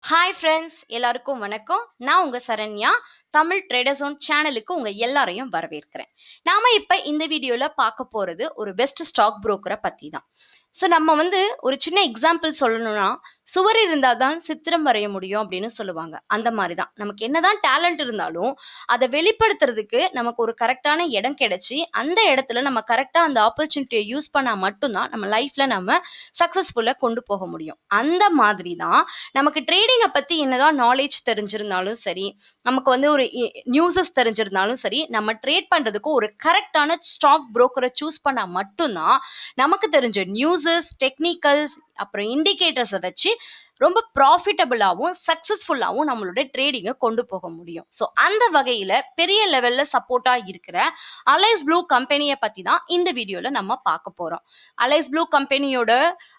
hi friends எல்லாருக்கும் வணக்கம் நான் உங்க சரண்யா தமிழ் ட்ரேடர்ஸ் ஒன் சேனலுக்கு உங்க எல்லாரையும் வரவேற்கிறேன் நாம இப்ப இந்த வீடியோல பார்க்க போறது ஒரு பெஸ்ட் ஸ்டாக் புரோக்கரை பத்தி தான் ஸோ நம்ம வந்து ஒரு சின்ன எக்ஸாம்பிள் சொல்லணும்னா சுவர் இருந்தால் தான் சித்திரம் வரைய முடியும் அப்படின்னு சொல்லுவாங்க அந்த மாதிரி தான் நமக்கு என்னதான் டேலண்ட் இருந்தாலும் அதை வெளிப்படுத்துறதுக்கு நமக்கு ஒரு கரெக்டான இடம் கிடைச்சி அந்த இடத்துல நம்ம கரெக்டாக அந்த ஆப்பர்ச்சுனிட்டியை யூஸ் பண்ணால் மட்டும்தான் நம்ம லைஃப்ல நம்ம சக்ஸஸ்ஃபுல்லாக கொண்டு போக முடியும் அந்த மாதிரி தான் நமக்கு ட்ரேடிங்கை பற்றி என்னதான் நாலேஜ் தெரிஞ்சிருந்தாலும் சரி நமக்கு வந்து ஒரு நியூஸஸ் தெரிஞ்சிருந்தாலும் சரி நம்ம ட்ரேட் பண்ணுறதுக்கு ஒரு கரெக்டான ஸ்டாக் புரோக்கரை சூஸ் பண்ணால் மட்டும்தான் நமக்கு தெரிஞ்ச நியூஸஸ் டெக்னிக்கல்ஸ் அப்புறம் இண்டிகேட்டர்ஸை வச்சு ரொம்ப ப்ராஃபிட்டபிளாகவும் சக்ஸஸ்ஃபுல்லாகவும் நம்மளோட ட்ரேடிங்கை கொண்டு போக முடியும் ஸோ அந்த வகையில் பெரிய லெவலில் சப்போர்ட்டாக இருக்கிற அலைஸ் ப்ளூ கம்பெனியை பற்றி தான் இந்த வீடியோவில் நம்ம பார்க்க போகிறோம் அலைஸ் ப்ளூ கம்பெனியோட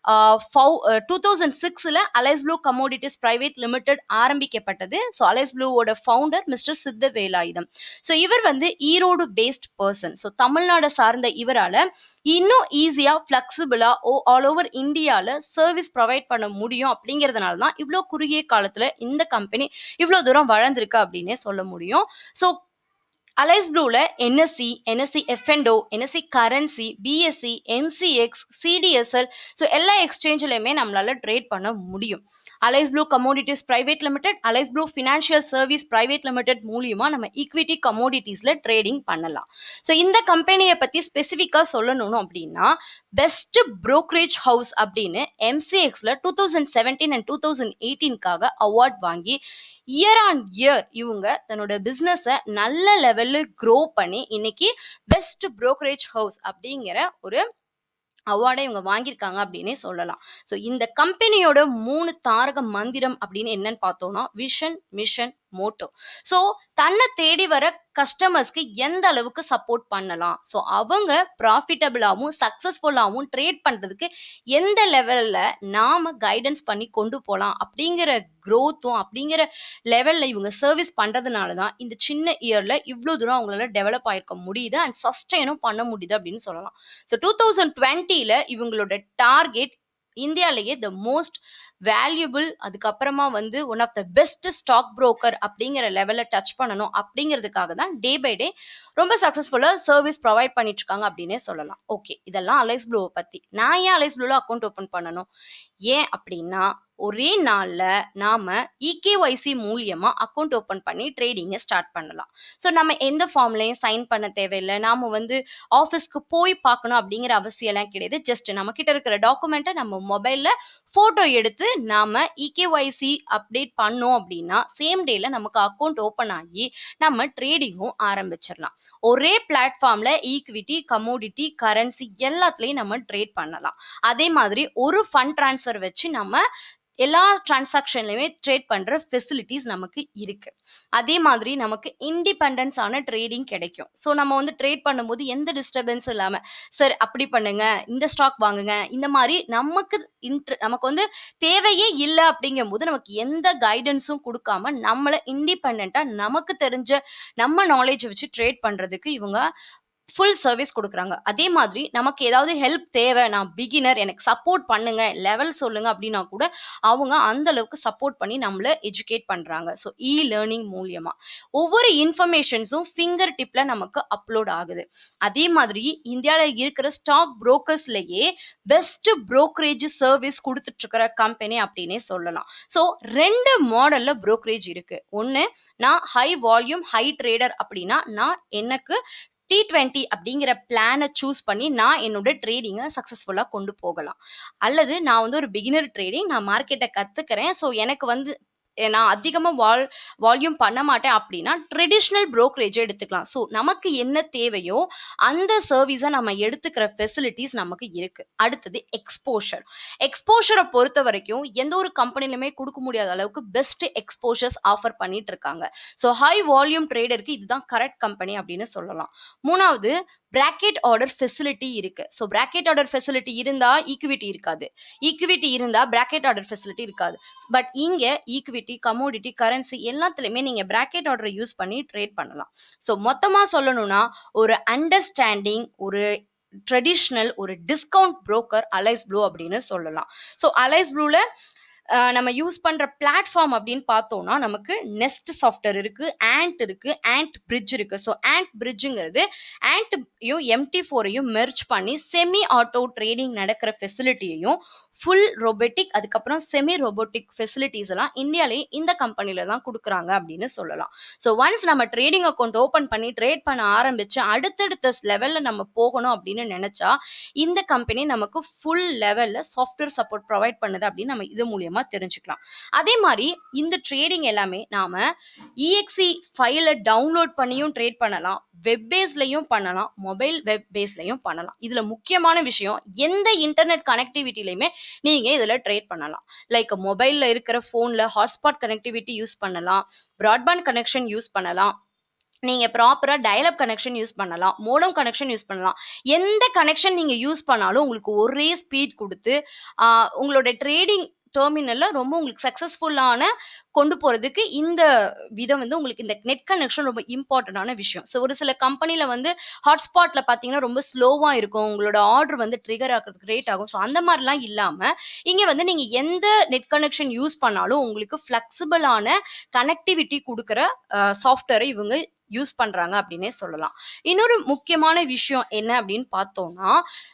டூ தௌசண்ட் சிக்ஸில் Alice Blue commodities private limited ஆரம்பிக்கப்பட்டது ஸோ அலைஸ் ப்ளூவோட founder mister Siddha Velayudham so இவர் வந்து Erode based person so Tamil Nadu சார்ந்த இவரால் இன்னும் ஈஸியாக ஃப்ளெக்சிபிளாக ஓ ஆல் ஓவர் இந்தியாவில் சர்வீஸ் ப்ரொவைட் பண்ண முடியும் அப்படிங்கிறதுனால தான் இவ்வளோ குறுகிய காலத்தில் இந்த கம்பெனி இவ்வளோ தூரம் வளர்ந்துருக்கு அப்படின்னே சொல்ல முடியும் ஸோ அலைஸ் ப்ளூவில் என்எஸ்சி என்எஸ்சி எஃப்என்டோ NSC currency BSC MCX CDSL so எல்லா எக்ஸ்சேஞ்சிலையுமே நம்மளால ட்ரேட் பண்ண முடியும் Alice Blue commodities private limited Alice Blue financial service private limited மூலியமா நம்ம ஈக்விட்டி கமோடிட்டிஸ்ல ட்ரேடிங் பண்ணலாம் ஸோ இந்த கம்பெனியை பத்தி ஸ்பெசிஃபிக்காக சொல்லணும் அப்படின்னா பெஸ்ட் brokerage ஹவுஸ் அப்படின்னு எம்சிஎக்ஸ்ல two thousand seventeen and two thousand எயிட்டீன்காக அவார்ட் வாங்கி இயர் ஆன் இயர் இவங்க தன்னோட பிஸ்னஸை நல்ல லெவலில் க்ரோ பண்ணி இன்னைக்கு பெஸ்ட் brokerage ஹவுஸ் அப்படிங்கிற ஒரு அவார்டை இவங்க வாங்கியிருக்காங்க அப்படின்னே சொல்லலாம் ஸோ இந்த கம்பெனியோட மூணு தாரக மந்திரம் அப்படின்னு என்னன்னு பார்த்தோம்னா விஷன் மிஷன் மோட்டோ ஸோ தன்னை தேடி வர கஸ்டமர்ஸ்க்கு எந்த அளவுக்கு சப்போர்ட் பண்ணலாம் ஸோ அவங்க ப்ராஃபிட்டபிளாகவும் சக்ஸஸ்ஃபுல்லாகவும் ட்ரேட் பண்ணுறதுக்கு எந்த லெவலில் நாம் கைடன்ஸ் பண்ணி கொண்டு போகலாம் அப்படிங்கிற க்ரோத்தும் அப்படிங்கிற லெவலில் இவங்க சர்வீஸ் பண்ணுறதுனால தான் இந்த சின்ன இயரில் இவ்வளோ தூரம் அவங்களால டெவலப் ஆயிருக்க முடியுது அண்ட் சஸ்டெயினும் பண்ண முடியுது அப்படின்னு சொல்லலாம் ஸோ டூ தௌசண்ட் டுவெண்ட்டியில் இவங்களோட டார்கெட் இந்தியாலேயே த மோஸ்ட் வேல்யூபிள் அதுக்கப்புறமா வந்து one of the best stock broker அப்படிங்கிற லெவலில் டச் பண்ணணும் அப்படிங்கிறதுக்காக தான் டே பை டே ரொம்ப சக்ஸஸ்ஃபுல்லாக சர்வீஸ் ப்ரொவைட் பண்ணிட்டு இருக்காங்க அப்படின்னே சொல்லலாம் ஓகே இதெல்லாம் அலைஸ் ப்ளூவை பற்றி நான் ஏன் அலைஸ் ப்ளூவில் அக்கௌண்ட் ஓப்பன் பண்ணணும் ஏன் அப்படின்னா ஒரே நாளில் நாம் இகேஒய்சி மூலியமாக அக்கௌண்ட் ஓப்பன் பண்ணி ட்ரேடிங்கை ஸ்டார்ட் பண்ணலாம் ஸோ நம்ம எந்த ஃபார்ம்லையும் சைன் பண்ண தேவையில்லை நாம் வந்து ஆஃபீஸ்க்கு போய் பார்க்கணும் அப்படிங்கிற அவசியம்லாம் கிடையாது ஜஸ்ட் நம்ம கிட்ட இருக்கிற டாக்குமெண்ட்டை நம்ம மொபைலில் ஃபோட்டோ எடுத்து நாம் இகேஒய்சி அப்டேட் பண்ணோம் அப்படின்னா சேம் டேல நமக்கு அக்கௌண்ட் ஓப்பன் ஆகி நம்ம ட்ரேடிங்கும் ஆரம்பிச்சிடலாம் ஒரே பிளாட்ஃபார்மில் ஈக்விட்டி கமோடிட்டி கரன்சி எல்லாத்துலேயும் நம்ம ட்ரேட் பண்ணலாம் அதே மாதிரி ஒரு ஃபண்ட் ட்ரான்ஸ்ஃபர் வச்சு நம்ம எல்லா டிரான்சாக்ஷன்லையுமே ட்ரேட் பண்ணுற ஃபெசிலிட்டிஸ் நமக்கு இருக்கு அதே மாதிரி நமக்கு இண்டிபெண்டன்ஸான ட்ரேடிங் கிடைக்கும் ஸோ நம்ம வந்து ட்ரேட் பண்ணும்போது எந்த டிஸ்டர்பன்ஸும் இல்லாமல் சார் அப்படி பண்ணுங்க இந்த ஸ்டாக் வாங்குங்க இந்த மாதிரி நமக்கு இன்ட்ர நமக்கு வந்து தேவையே இல்லை அப்படிங்கும்போது நமக்கு எந்த கைடன்ஸும் கொடுக்காம நம்மளை இண்டிபெண்ட்டாக நமக்கு தெரிஞ்ச நம்ம நாலேஜ் வச்சு ட்ரேட் பண்ணுறதுக்கு இவங்க ஃபுல் சர்வீஸ் கொடுக்குறாங்க அதே மாதிரி நமக்கு ஏதாவது ஹெல்ப் தேவை நான் பிகினர் எனக்கு சப்போர்ட் பண்ணுங்க லெவல் சொல்லுங்க அப்படின்னா கூட அவங்க அந்த அளவுக்கு சப்போர்ட் பண்ணி நம்மளை எஜுகேட் பண்றாங்க ஸோ இ லேர்னிங் மூலியமா ஒவ்வொரு இன்ஃபர்மேஷன்ஸும் ஃபிங்கர் டிப்ல நமக்கு அப்லோட் ஆகுது அதே மாதிரி இந்தியாவில் இருக்கிற ஸ்டாக் புரோக்கர்ஸ்லயே பெஸ்ட் brokerage சர்வீஸ் கொடுத்துட்டு இருக்கிற கம்பெனி அப்படின்னே சொல்லலாம் ஸோ ரெண்டு மாடல்ல brokerage இருக்கு ஒன்று நான் ஹை வால்யூம் ஹை ட்ரேடர் அப்படின்னா நான் எனக்கு டி டுவெண்ட்டி அப்படிங்கிற பிளானை சூஸ் பண்ணி நான் என்னோட ட்ரேடிங்கை சக்ஸஸ்ஃபுல்லாக கொண்டு போகலாம் அல்லது நான் வந்து ஒரு பிகினர் ட்ரேடிங் நான் மார்க்கெட்டை கற்றுக்கிறேன் ஸோ எனக்கு வந்து நான் அதிகமாக வால் வால்யூம் பண்ண மாட்டேன் அப்படின்னா ட்ரெடிஷ்னல் brokerage எடுத்துக்கலாம் ஸோ நமக்கு என்ன தேவையோ அந்த சர்வீஸை நம்ம எடுத்துக்கிற ஃபெசிலிட்டிஸ் நமக்கு இருக்கு அடுத்தது எக்ஸ்போஷர் எக்ஸ்போஷரை பொறுத்த வரைக்கும் எந்த ஒரு கம்பெனிலுமே கொடுக்க முடியாத அளவுக்கு பெஸ்ட் எக்ஸ்போஷர்ஸ் ஆஃபர் பண்ணிட்டு இருக்காங்க ஸோ ஹை வால்யூம் ட்ரேடருக்கு இதுதான் கரெக்ட் கம்பெனி அப்படின்னு சொல்லலாம் மூணாவது பிராக்கெட் ஆர்டர் ஃபெசிலிட்டி இருக்கு ஸோ பிராக்கெட் ஆர்டர் ஃபெசிலிட்டி இருந்தா ஈக்விட்டி இருக்காது ஈக்விட்டி இருந்தா பிராக்கெட் ஆர்டர் ஃபெசிலிட்டி இருக்காது பட் இங்க ஈக்விட்டி கமோடிட்டி கரன்சி எல்லாத்துலயுமே நீங்க பிராக்கெட் ஆர்டரை யூஸ் பண்ணி ட்ரேட் பண்ணலாம் ஸோ மொத்தமா சொல்லணும்னா ஒரு அண்டர்ஸ்டாண்டிங் ஒரு ட்ரெடிஷ்னல் ஒரு டிஸ்கவுண்ட் புரோக்கர் அலைஸ் ப்ளூ அப்படின்னு சொல்லலாம் ஸோ அலைஸ் ப்ளூவில் அஹ், நம்ம யூஸ் பண்ற பிளாட்ஃபார்ம் அப்படின்னு பார்த்தோம்னா நமக்கு நெஸ்ட் சாஃப்ட்வேர் இருக்கு ஆண்ட் இருக்கு ஆண்ட் பிரிட்ஜ் இருக்கு ஸோ ஆண்ட் பிரிட்ஜுங்கிறது ஆண்ட்டையும் எம்டி ஃபோரையும் மெர்ஜ் பண்ணி செமி ஆட்டோ ட்ரேடிங் நடக்கிற ஃபெசிலிட்டியையும் ஃபுல் ரொபோட்டிக் அதுக்கப்புறம் செமி ரொபோட்டிக் ஃபெசிலிட்டிஸ் எல்லாம் இந்தியாலேயே இந்த கம்பெனில தான் கொடுக்குறாங்க அப்படின்னு சொல்லலாம் ஸோ ஒன்ஸ் நம்ம ட்ரேடிங் அக்கௌண்ட் ஓப்பன் பண்ணி ட்ரேட் பண்ண ஆரம்பிச்சு அடுத்தடுத்த லெவல்ல நம்ம போகணும் அப்படின்னு நினைச்சா இந்த கம்பெனி நமக்கு ஃபுல் லெவல்ல சாஃப்ட்வேர் சப்போர்ட் ப்ரொவைட் பண்ணுது அப்படின்னு நம்ம இது மூலியமா தெரிஞ்சுக்கலாம் அதே மாதிரி இந்த ட்ரேடிங் எல்லாமே நாம இஎக்ஸி ஃபைலை டவுன்லோட் பண்ணியும் ட்ரேட் பண்ணலாம் வெப் பேஸ்லையும் பண்ணலாம் மொபைல் வெப் பேஸ்லையும் பண்ணலாம் இதுல முக்கியமான விஷயம் எந்த இன்டர்நெட் கனெக்டிவிட்டிலையுமே நீங்க இதுல ட்ரேட் பண்ணலாம் லைக் மொபைல்ல இருக்கிற போன்ல ஹாட்ஸ்பாட் கனெக்டிவிட்டி யூஸ் பண்ணலாம் ப்ராட்பேண்ட் கனெக்ஷன் யூஸ் பண்ணலாம் நீங்க ப்ராப்பரா டயலப் கனெக்ஷன் யூஸ் பண்ணலாம் மோடம் கனெக்ஷன் யூஸ் பண்ணலாம் எந்த கனெக்ஷன் நீங்க யூஸ் பண்ணாலும் உங்களுக்கு ஒரே ஸ்பீட் கொடுத்து ஆஹ், உங்களோட ட்ரேடிங் டெர்மினல்ல ரொம்ப உங்களுக்கு சக்சஸ்ஃபுல்லான கொண்டு போறதுக்கு இந்த விதம் வந்து உங்களுக்கு இந்த நெட் கனெக்ஷன் ரொம்ப இம்பார்ட்டன்டான விஷயம் ஸோ ஒரு சில கம்பெனில வந்து ஹாட்ஸ்பாட்ல பாத்தீங்கன்னா ரொம்ப ஸ்லோவா இருக்கும் உங்களோட ஆர்டர் வந்து ட்ரிகர் ஆகிறதுக்கு ரேட் ஆகும் ஸோ அந்த மாதிரிலாம் இல்லாம இங்க வந்து நீங்க எந்த நெட் கனெக்ஷன் யூஸ் பண்ணாலும் உங்களுக்கு ஃபிளெக்சிபிளான கனெக்டிவிட்டி கொடுக்குற சாஃப்ட்வேரை இவங்க யூஸ் பண்றாங்க அப்படின்னே சொல்லலாம் இன்னொரு முக்கியமான விஷயம் என்ன அப்படின்னு பார்த்தோம்னா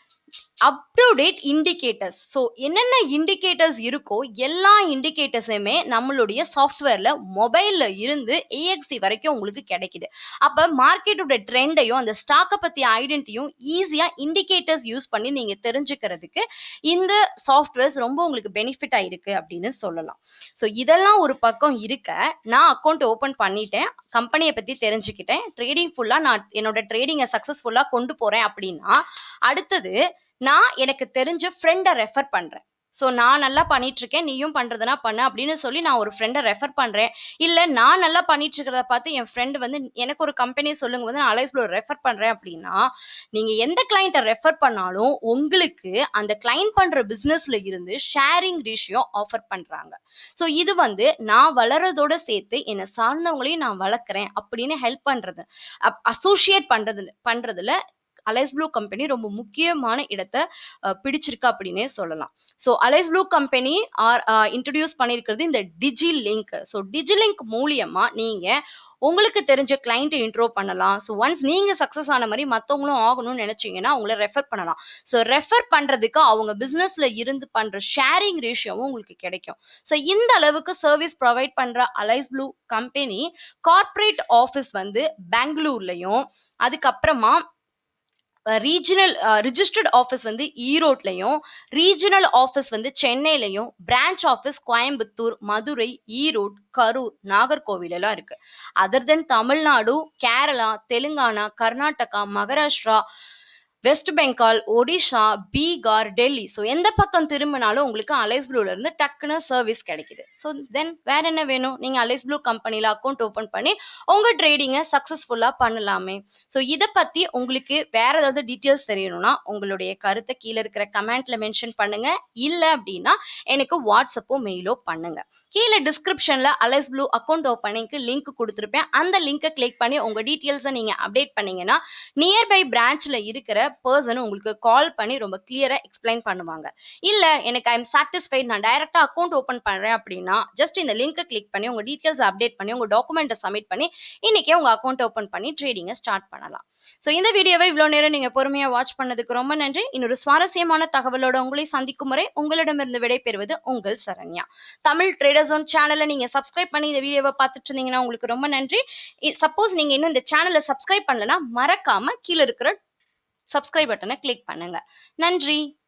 up to date indicators so என்னென்ன இண்டிகேட்டர்ஸ் இருக்கோ எல்லா இண்டிகேட்டர்ஸுமே நம்மளுடைய சாஃப்ட்வேர்ல மொபைல்ல இருந்து ஏஎக்சி வரைக்கும் உங்களுக்கு கிடைக்குது அப்ப மார்க்கெட்டோட ட்ரெண்டையும் அந்த ஸ்டாக்கை பத்தி ஐடென்டிட்டியும் ஈஸியா இண்டிகேட்டர்ஸ் யூஸ் பண்ணி நீங்க தெரிஞ்சுக்கிறதுக்கு இந்த சாஃப்ட்வேர்ஸ் ரொம்ப உங்களுக்கு பெனிஃபிட் ஆயிருக்கு அப்படின்னு சொல்லலாம் ஸோ இதெல்லாம் ஒரு பக்கம் இருக்க நான் அக்கௌண்ட் ஓப்பன் பண்ணிட்டேன் கம்பெனியை பத்தி தெரிஞ்சுக்கிட்டேன் ட்ரேடிங் ஃபுல்லா நான் என்னோட ட்ரேடிங்கை சக்சஸ்ஃபுல்லா கொண்டு போறேன் அப்படின்னா அடுத்தது நான் எனக்கு தெரிஞ்ச ஃப்ரெண்டை ரெஃபர் பண்றேன் ஸோ நான் நல்லா பண்ணிட்டு இருக்கேன் நீயும் பண்றதுனா பண்ண அப்படின்னு சொல்லி நான் ஒரு ஃப்ரெண்டை ரெஃபர் பண்றேன் இல்ல நான் நல்லா பண்ணிட்டு இருக்கிறத பார்த்து என் ஃப்ரெண்டு வந்து எனக்கு ஒரு கம்பெனி சொல்லுங்க வந்து நான் அலைஸ்ல ரெஃபர் பண்றேன் அப்படின்னா நீங்க எந்த கிளைண்ட்டை ரெஃபர் பண்ணாலும் உங்களுக்கு அந்த கிளைண்ட் பண்ற பிசினஸ்ல இருந்து ஷேரிங் ரேஷியோ ஆஃபர் பண்றாங்க ஸோ இது வந்து நான் வளர்றதோட சேர்த்து என்னை சார்ந்தவங்களையும் நான் வளர்க்குறேன் அப்படின்னு ஹெல்ப் பண்றது அசோசியேட் பண்றது பண்றதுல அலைஸ் ப்ளூ கம்பெனி ரொம்ப முக்கியமான இடத்தை அஹ், பிடிச்சிருக்கு அப்படின்னே சொல்லலாம் so Alice Blue company are introduce பண்ணியிருக்கிறது இந்த Digi link so Digi link மூலியமா நீங்க உங்களுக்கு தெரிஞ்ச கிளைண்ட்டை இன்ட்ரோ பண்ணலாம் ஸோ ஒன்ஸ் நீங்க சக்ஸஸ் ஆன மாதிரி மற்றவங்களும் ஆகணும்னு நினைச்சீங்கன்னா அவங்கள ரெஃபர் பண்ணலாம் ஸோ ரெஃபர் பண்றதுக்கு அவங்க பிசினஸ்ல இருந்து பண்ற ஷேரிங் ரேஷியோவும் உங்களுக்கு கிடைக்கும் ஸோ இந்த அளவுக்கு சர்வீஸ் ப்ரொவைட் பண்ற Alice Blue company corporate office வந்து பெங்களூர்லயும் அதுக்கப்புறமா ரீஜனல் ரிஜிஸ்டர்ட் ஆஃபீஸ் வந்து ஈரோட்லையும் ரீஜனல் ஆஃபீஸ் வந்து சென்னையிலையும் பிரான்ச் ஆஃபீஸ் கோயம்புத்தூர் மதுரை ஈரோடு கரூர் நாகர்கோவில் எல்லாம் இருக்கு other then Tamil Nadu Kerala Telangana Karnataka Maharashtra West Bengal Odisha Bihar Delhi so எந்த பக்கம் திரும்பினாலும் உங்களுக்கு அலைஸ் ப்ளூல இருந்து டக்குன்னு சர்வீஸ் கிடைக்குது ஸோ தென் வேற என்ன வேணும் நீங்க அலைஸ் ப்ளூ கம்பெனில அக்கௌண்ட் ஓப்பன் பண்ணி உங்க ட்ரேடிங்கை சக்சஸ்ஃபுல்லா பண்ணலாமே ஸோ இதை பத்தி உங்களுக்கு வேற ஏதாவது டீட்டெயில்ஸ் தெரியணும்னா உங்களுடைய கருத்தை கீழே இருக்கிற கமெண்ட்ல மென்ஷன் பண்ணுங்க இல்ல அப்படின்னா எனக்கு வாட்ஸ்அப்போ மெயிலோ பண்ணுங்க கீழே டிஸ்கிரிப்ஷன்ல அலைஸ் ப்ளூ அக்கௌண்ட் ஓப்பனிங்க்கு லிங்க் கொடுத்துருப்பேன் அந்த லிங்கை கிளிக் பண்ணி உங்க டீட்டெயில்ஸை நீங்க அப்டேட் பண்ணீங்கன்னா நியர்பை பிரான்ச்ல இருக்கிற பர்சன் உங்களுக்கு கால் பண்ணி ரொம்ப கிளியரா எக்ஸ்பிளைன் பண்ணுவாங்க இல்ல எனக்கு ஐம் சாட்டிஸ்ஃபைட் நான் டைரக்டா அக்கௌண்ட் ஓப்பன் பண்றேன் அப்படின்னா ஜஸ்ட் இந்த லிங்கை கிளிக் பண்ணி உங்க டீட்டெயில்ஸ் அப்டேட் பண்ணி உங்க டாக்குமெண்ட்டை சப்மிட் பண்ணி இன்னைக்கே உங்க அக்கௌண்ட் ஓப்பன் பண்ணி ட்ரேடிங்கை ஸ்டார்ட் பண்ணலாம் ஸோ இந்த வீடியோவை இவ்வளோ நேரம் நீங்க பொறுமையா வாட்ச் பண்ணதுக்கு ரொம்ப நன்றி இன்னொரு சுவாரஸ்யமான தகவலோட உங்களை சந்திக்கும் முறை உங்களிடமிருந்து விடைபெறுவது உங்கள் சரண்யா தமிழ் ட்ரேடர்ஸ் ஒன் சேனலை நீங்க சப்ஸ்கிரைப் பண்ணி இந்த வீடியோவை பார்த்துட்டு இருந்தீங்கன்னா உங்களுக்கு ரொம்ப நன்றி சப்போஸ் நீங்க இன்னும் இந்த சேனலை சப்ஸ்கிரைப் பண்ணலனா மறக்காம கீழே இருக்கிற சப்ஸ்கிரைப் பட்டனை கிளிக் பண்ணுங்க நன்றி